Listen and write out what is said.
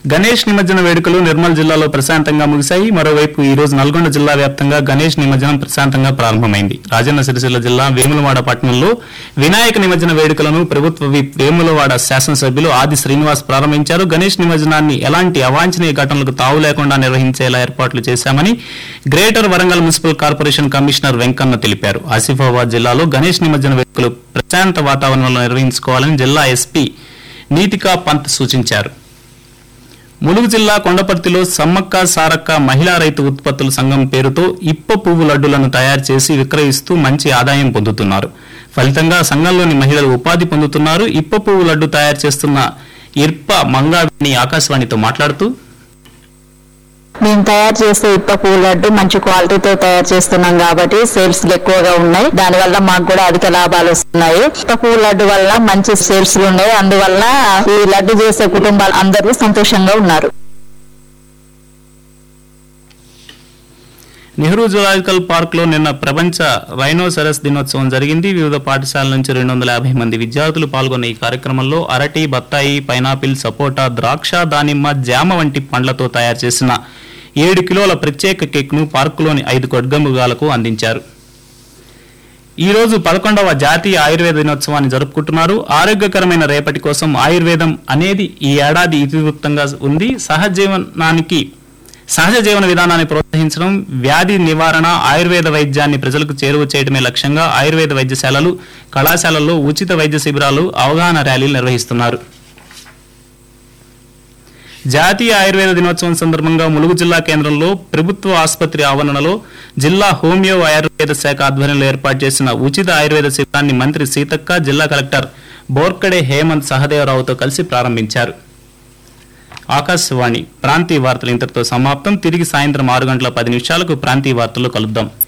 గణేష్ నిమజ్జన వేడుకలు నిర్మల్ జిల్లాలో ప్రశాంతంగా ముగిశాయి మరోవైపు ఈ రోజు నల్గొండ జిల్లా వ్యాప్తంగా గణేష్ నిమజ్జనం ప్రశాంతంగా ప్రారంభమైంది రాజన్న సిరిసిల్ల జిల్లా వేములవాడ పట్టణంలో వినాయక నిమజ్జన వేడుకలను ప్రభుత్వ విప్ వేములవాడ శాసనసభ్యులు ఆది శ్రీనివాస్ ప్రారంభించారు గణేష్ నిమజ్జనాన్ని ఎలాంటి అవాంఛనీయ ఘటనలకు తావు లేకుండా నిర్వహించేలా ఏర్పాట్లు చేశామని greater Warangal municipal corporation commissioner Venkanna తెలిపారు ఆసిఫాబాద్ జిల్లాలో గణేష్ నిమజ్జన వేడుకలు ప్రశాంత వాతావరణంలో నిర్వహించుకోవాలని జిల్లా ఎస్పీ నీతికా పంత్ సూచించారు ములుగు జిల్లా కొండపర్తిలో సమ్మక్క సారక్క మహిళా రైతు ఉత్పత్తుల సంఘం పేరుతో ఇప్ప పువ్వు లడ్డులను తయారు చేసి విక్రయిస్తూ మంచి ఆదాయం పొందుతున్నారు ఫలితంగా సంఘంలోని మహిళలు ఉపాధి పొందుతున్నారు ఇప్ప పువ్వు లడ్డు తయారు చేస్తున్న ఇర్ప మంగావిని ఆకాశవాణితో మాట్లాడుతూ మేము తయారు చేసే ఇప్ప పువ్వు లడ్డు మంచి క్వాలిటీతో తయారు చేస్తున్నాం కాబట్టి సేల్స్ ఎక్కువగా ఉన్నాయి దాని వల్ల మాకు కూడా అధిక లాభాలు వస్తున్నాయి ఇప్ప పువ్వు లడ్డు వల్ల మంచి సేల్స్ ఉన్నాయి అందువల్ల ఈ లడ్డు చేసే కుటుంబాలు అందరూ సంతోషంగా ఉన్నారు నెహ్రూ జులాజికల్ పార్క్ లో నిన్న ప్రపంచ రైనోసరస్ దినోత్సవం జరిగింది వివిధ పాఠశాలల నుంచి రెండు వందల యాభై మంది విద్యార్థులు పాల్గొన్న ఈ కార్యక్రమంలో అరటి బత్తాయి పైనాపిల్ సపోటా ద్రాక్ష దానిమ్మ జామ వంటి పండ్లతో తయారు చేసిన ఏడు కిలోల ప్రత్యేక కేక్ ను పార్కులోని ఐదు కొడ్గమృగాలకు అందించారు ఈ రోజు పదకొండవ జాతీయ ఆయుర్వేద దినోత్సవాన్ని జరుపుకుంటున్నారు ఆరోగ్యకరమైన రేపటి కోసం ఆయుర్వేదం అనేది ఈ ఏడాది ఇతివృత్తంగా ఉంది సహజీవనానికి సహజ జీవన విధానాన్ని ప్రోత్సహించడం వ్యాధి నివారణ ఆయుర్వేద వైద్యాన్ని ప్రజలకు చేరువ చేయడమే లక్ష్యంగా ఆయుర్వేద వైద్యశాలలు కళాశాలల్లో ఉచిత వైద్య శిబిరాలు అవగాహన ర్యాలీలు నిర్వహిస్తున్నారు జాతీయ ఆయుర్వేద దినోత్సవం సందర్భంగా ములుగు జిల్లా కేంద్రంలో ప్రభుత్వ ఆసుపత్రి ఆవరణలో జిల్లా హోమియో ఆయుర్వేద శాఖ ఆధ్వర్యంలో ఏర్పాటు చేసిన ఉచిత ఆయుర్వేద శిబిరాన్ని మంత్రి సీతక్క జిల్లా కలెక్టర్ బోర్కడే హేమంత్ సహదేవరావుతో కలిసి ప్రారంభించారు ఆకాశవాణి ప్రాంతీయ వార్తలు ఇంతటితో సమాప్తం తిరిగి సాయంత్రం ఆరు గంటల పది నిమిషాలకు ప్రాంతీయ వార్తలు కలుద్దాం